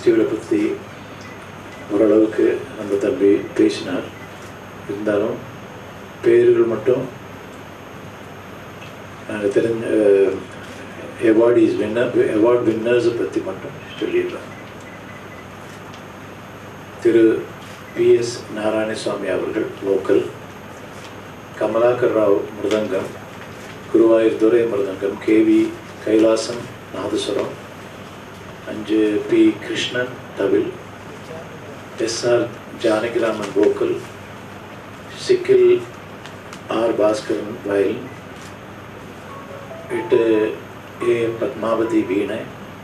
ஃபெஸ்டிவலை பற்றி ஓரளவுக்கு நம்ம தம்பி பேசினார் இருந்தாலும் பேர்கள் மட்டும் நாங்கள் தெரிஞ்ச அவார்டீஸ் வின்னர் அவார்ட் வின்னர்ஸை பற்றி மட்டும் சொல்லிடுறோம் திரு பி எஸ் நாராயணசுவாமி அவர்கள் லோக்கல் கமலாகர் ராவ் மிருதங்கம் குருவாயூர் துரை மிருதங்கம் கேவி கைலாசம் நாதஸ்வரம் அஞ்சு P Krishnan thavil S R Janakiraman vocal Sikkil R Bhaskaran violin எட்டு ஏ பத்மாவதி வீணை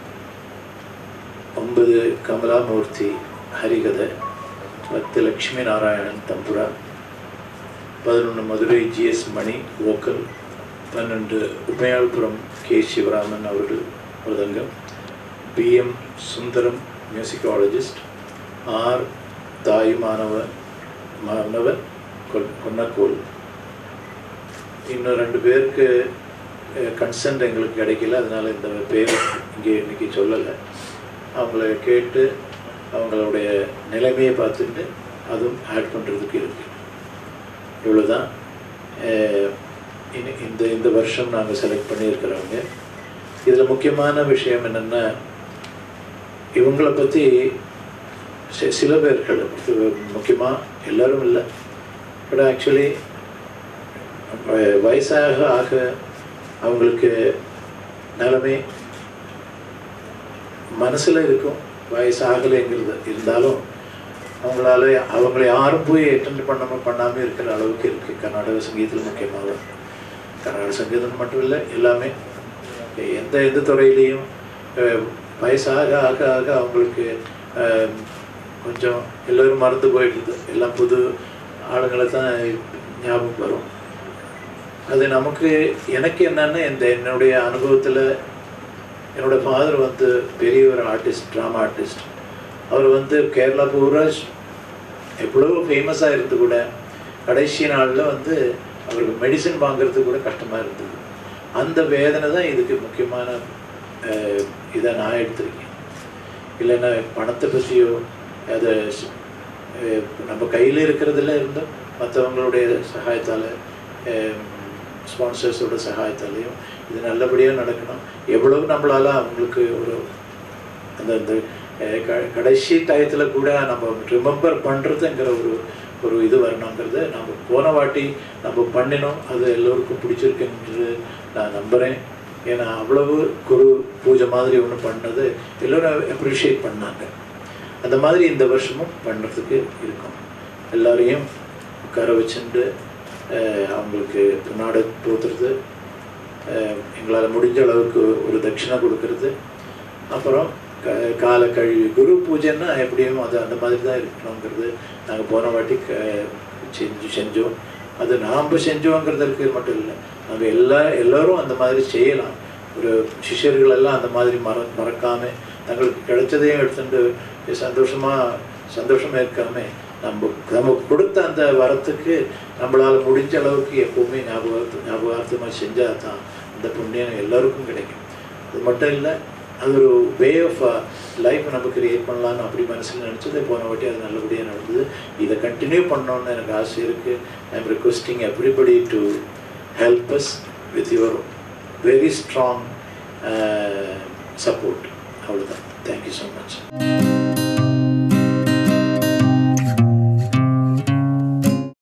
ஒன்பது கமலாமூர்த்தி ஹரிகதை பத்து லக்ஷ்மி நாராயணன் தம்புரா பதினொன்று மதுரை ஜிஎஸ் மணி வோக்கல் பன்னெண்டு உமையாள்புரம் கே சிவராமன் அவர்கள் மிருதங்கம் பிஎம் சுந்தரம் மியூசிக்காலஜிஸ்ட் ஆர் தாய் மாணவ மாணவன் கொல் கொன்னக்கோல் இன்னும் ரெண்டு பேருக்கு கன்சென்ட் எங்களுக்கு கிடைக்கல அதனால இந்த பேர் இங்கே இன்னைக்கு சொல்லலை அவங்கள கேட்டு அவங்களுடைய நிலைமையை பார்த்துட்டு அதுவும் ஆட் பண்ணுறதுக்கு இருக்கு இவ்வளோதான் இந்த இந்த வருஷம் நாங்கள் செலக்ட் பண்ணியிருக்கிறவங்க இதில் முக்கியமான விஷயம் என்னென்னா இவங்களை பற்றி சி- சில பேர்கள் முக்கியமாக எல்லாரும் இல்லை பட் ஆக்சுவலி வயசாக ஆக அவங்களுக்கு நிலைமை மனசில் இருக்கும் வயசாகலைங்கிறது இருந்தாலும் அவங்களால அவங்களை யாரும் போய் அட்டென்ட் பண்ணாமல் பண்ணாமல் இருக்கிற அளவுக்கு இருக்குது கர்நாடக சங்கீதத்தில் முக்கியமாக கர்நாடக சங்கீதம் மட்டும் இல்லை எல்லாமே எந்த எந்த துறையிலையும் அஹ், வயசாக ஆக ஆக அவங்களுக்கு அஹ், கொஞ்சம் எல்லோரும் மறந்து போயிடுது எல்லாம் புது ஆளுங்களை தான் ஞாபகம் வரும் அது நமக்கு எனக்கு என்னன்னா இந்த என்னுடைய அனுபவத்தில் என்னோட ஃபாதர் வந்து பெரிய ஒரு ஆர்டிஸ்ட் ட்ராமா ஆர்டிஸ்ட் அவர் வந்து கேரளா பூரா எவ்வளோ ஃபேமஸாக இருந்து கூட கடைசி நாளில் வந்து அவருக்கு மெடிசன் வாங்குறது கூட கஷ்டமாக இருந்தது அந்த வேதனை தான் இதுக்கு முக்கியமான அஹ், இதை நான் எடுத்திருக்கேன் இல்லைன்னா பணத்தை பற்றியோ அதை ஸ்- அஹ், நம்ம கையில் இருக்கிறதுல இருந்தும் மற்றவங்களுடைய சகாயத்தால் ஸ்பான்சர்ஸோட சகாயத்தாலையும் இது நல்லபடியாக நடக்கணும் எவ்வளவு நம்மளால அவங்களுக்கு ஒரு அந்த அந்த அஹ், க- கடைசி டயத்தில் கூட நம்ம ரிமெம்பர் பண்ணுறதுங்கிற ஒரு ஒரு இது வரணுங்கிறத நம்ம போன வாட்டி நம்ம பண்ணினோம் அது எல்லோருக்கும் பிடிச்சிருக்குன்றது நான் நம்புகிறேன் ஏன்னா அவ்வளவு குரு பூஜை மாதிரி ஒன்று பண்ணது எல்லோரும் அப்ரிஷியேட் பண்ணாங்க அந்த மாதிரி இந்த வருஷமும் பண்ணுறதுக்கு இருக்கும் எல்லாரையும் உட்கார வச்சுட்டு அஹ், அவங்களுக்கு பின்னாடி போத்துறது எங்களால் முடிஞ்ச அளவுக்கு ஒரு தட்சிணை கொடுக்கறது அப்புறம் க காலை கழுவி குரு பூஜைன்னா எப்படியும் அது அந்த மாதிரி தான் இருக்கணுங்கிறது நாங்கள் போன வாட்டி க செஞ்சு செஞ்சோம் அது நாம் செஞ்சோங்கிறதுக்கு மட்டும் இல்லை நம்ம எல்லா எல்லோரும் அந்த மாதிரி செய்யலாம் ஒரு சிஷ்யர்கள் எல்லாம் அந்த மாதிரி மற மறக்காமல் தங்களுக்கு கிடைச்சதையும் எடுத்துட்டு சந்தோஷமாக சந்தோஷமாக இருக்காம நம்ம நமக்கு கொடுத்த அந்த வரத்துக்கு நம்மளால் முடிஞ்ச அளவுக்கு எப்போவுமே ஞாபக ஞாபகார்த்தமாக செஞ்சால் தான் அந்த புண்ணியம் எல்லாருக்கும் கிடைக்கும் அது மட்டும் இல்லை அது ஒரு வே ஆஃப் லைஃப் நம்ம கிரியேட் பண்ணலான்னு அப்படி மனசில் நினச்சது போன வாட்டி அது நல்லபடியாக நடந்தது இதை கண்டினியூ பண்ணணும்னு எனக்கு ஆசை இருக்குது I am requesting everybody to help us with your very strong support அவ்வளோதான் தேங்க்யூ ஸோ மச்